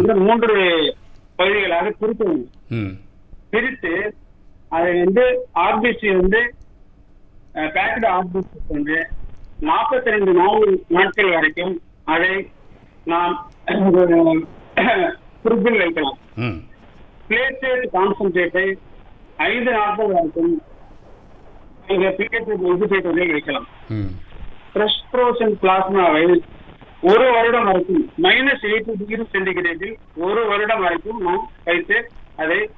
வந்து மூன்று பகுதிகளாக பிரிக்க வேண்டும் ம் பிரித்து அதை வந்து ஆர்பிசி வந்து பேக்கடு ஆர்பிசி வந்து நாற்பத்தி ரெண்டு நாள் நாட்கள் வரைக்கும் அதை நாம் ஃப்ரிட்ஜில் வைக்கலாம் ம் பிளேட்டேட் கான்சன்ட்ரேட்டை ஐந்து நாட்கள் வரைக்கும் நீங்க பிளேட்டேட் எஜுகேட்டரில் வைக்கலாம் ம் ஃப்ரெஷ் ஃப்ரோசன் பிளாஸ்மாவை ஒரு வருடம் வரைக்கும் மைனஸ் எயிட்டி டிகிரி சென்டிகிரேடில் ஒரு வருடம் வரைக்கும் நாம் வைத்து அதை